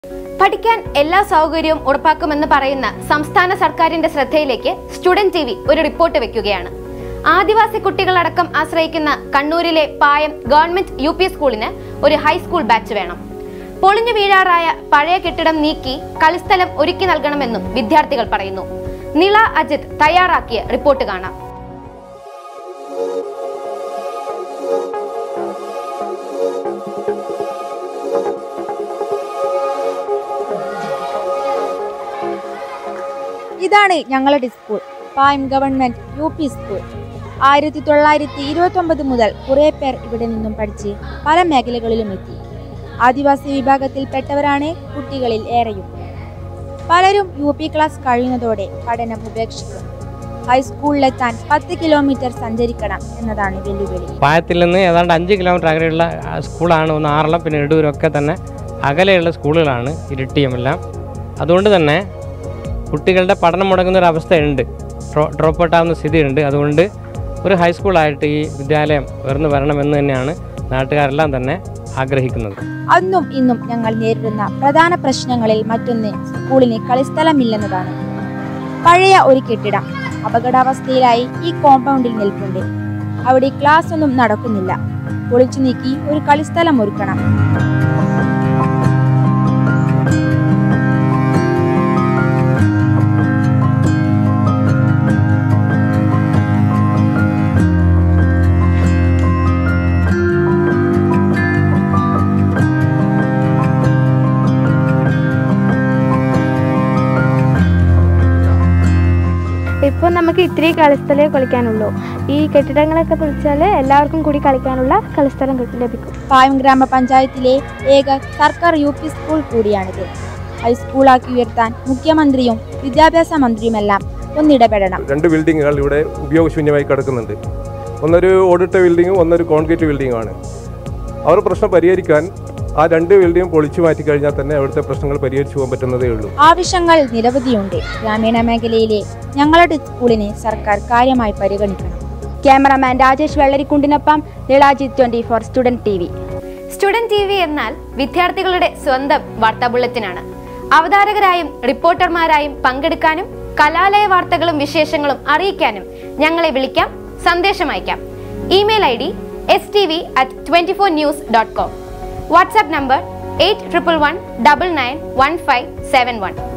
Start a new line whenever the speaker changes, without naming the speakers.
പഠിക്കാൻ എല്ലാ സൗകര്യവും ഉറപ്പാക്കുമെന്ന് പറയുന്ന സംസ്ഥാന സർക്കാരിന്റെ ശ്രദ്ധയിലേക്ക് സ്റ്റുഡന്റ് ടി വി ഒരു റിപ്പോർട്ട് വെക്കുകയാണ് ആദിവാസി കുട്ടികളടക്കം ആശ്രയിക്കുന്ന കണ്ണൂരിലെ പായം ഗവൺമെന്റ് യു പി സ്കൂളിന് ഒരു ഹൈസ്കൂൾ ബാച്ച് വേണം പൊളിഞ്ഞു വീഴാറായ പഴയ കെട്ടിടം നീക്കി കളിസ്ഥലം ഒരുക്കി നൽകണമെന്നും വിദ്യാർത്ഥികൾ പറയുന്നു നിള അജിത് തയ്യാറാക്കിയ റിപ്പോർട്ട് കാണാം
ഇതാണ് ഞങ്ങളുടെ school Payam government U P school ആയിരത്തി തൊള്ളായിരത്തി ഇരുപത്തൊമ്പത് മുതൽ കുറേ പേർ ഇവിടെ നിന്നും പഠിച്ച് പല മേഖലകളിലും എത്തി ആദിവാസി വിഭാഗത്തിൽപ്പെട്ടവരാണ് കുട്ടികളിൽ ഏറെയും പലരും യു പി ക്ലാസ് കഴിയുന്നതോടെ പഠനം ഉപേക്ഷിക്കും ഹൈസ്കൂളിലെത്താൻ പത്ത് കിലോമീറ്റർ സഞ്ചരിക്കണം എന്നതാണ് വെല്ലുവിളി
പായത്തിൽ നിന്ന് ഏതാണ്ട് അഞ്ച് കിലോമീറ്റർ അകലെയുള്ള ആ, സ്കൂളാണ് ഒന്ന് ആറളം പിന്നെ എടൂരൊക്കെ തന്നെ അകലെയുള്ള സ്കൂളുകളാണ് ഇരിട്ടിയുമെല്ലാം അതുകൊണ്ട് തന്നെ കുട്ടികളുടെ പഠനം മുടങ്ങുന്ന ഒരു അവസ്ഥയുണ്ട് ഡ്രോ ഡ്രോപ്പ് ഔട്ട് ആവുന്ന സ്ഥിതിയുണ്ട് അതുകൊണ്ട് ഒരു ഹൈസ്കൂളായിട്ട് ഈ വിദ്യാലയം ഉയർന്നു വരണമെന്ന് തന്നെയാണ് നാട്ടുകാരെല്ലാം തന്നെ ആഗ്രഹിക്കുന്നത്
അന്നും ഇന്നും ഞങ്ങൾ നേരിടുന്ന പ്രധാന പ്രശ്നങ്ങളിൽ മറ്റൊന്ന് സ്കൂളിന് കളിസ്ഥലമില്ലെന്നതാണ് പഴയ ഒരു കെട്ടിടം അപകടാവസ്ഥയിലായി ഈ കോമ്പൗണ്ടിൽ നിൽപ്പുണ്ട് അവിടെ ക്ലാസ് ഒന്നും നടക്കുന്നില്ല പൊളിച്ചു നീക്കി ഒരു കളിസ്ഥലം ഒരുക്കണം
ഇപ്പോൾ നമുക്ക് ഇത്തിരി കളിസ്ഥലമേ കളിക്കാനുള്ളൂ ഈ കെട്ടിടങ്ങളൊക്കെ പൊളിച്ചാൽ എല്ലാവർക്കും കൂടി കളിക്കാനുള്ള കളിസ്ഥലം കിട്ടി ലഭിക്കും
പായം ഗ്രാമപഞ്ചായത്തിലെ ഏക സർക്കാർ യു പി സ്കൂൾ കൂടിയാണിത് ഹൈസ്കൂളാക്കി ഉയർത്താൻ മുഖ്യമന്ത്രിയും വിദ്യാഭ്യാസ മന്ത്രിയുമെല്ലാം ഒന്നിടപെടണം
രണ്ട് ബിൽഡിങ്ങുകൾ ഇവിടെ ഉപയോഗശൂന്യമായി കിടക്കുന്നുണ്ട് ഒന്നൊരു ഓടിട്ട ബിൽഡിങ്ങും ഒന്നൊരു കോൺക്രീറ്റ് ബിൽഡിങ്ങുമാണ് അവർ പ്രശ്നം പരിഹരിക്കാൻ ആ രണ്ട് ബിൽഡിങ്ങും പൊളിച്ചു മാറ്റി കഴിഞ്ഞാൽ തന്നെ അവിടുത്തെ പ്രശ്നങ്ങൾ പരിഹരിച്ചു പോകാൻ പറ്റുന്നതേ ഉള്ളൂ
ആവശ്യങ്ങൾ നിരവധിയുണ്ട് ഗ്രാമീണ മേഖലയിലെ ഞങ്ങളുടെ സ്കൂളിനെ സർക്കാർ കാര്യമായി പരിഗണിക്കണം ക്യാമറമാൻ രാജേഷ് വെള്ളരിക്കുണ്ടിനൊപ്പം Nilajith twenty four student T V
student T V എന്നാൽ വിദ്യാർത്ഥികളുടെ സ്വന്തം വാർത്താ ബുള്ളറ്റിനാണ് അവതാരകരായും റിപ്പോർട്ടർമാരായും പങ്കെടുക്കാനും കലാലയ വാർത്തകളും വിശേഷങ്ങളും അറിയിക്കാനും ഞങ്ങളെ വിളിക്കാം സന്ദേശം അയക്കാം email I D S T V at twenty four news dot com WhatsApp number eight triple one double nine one five seven one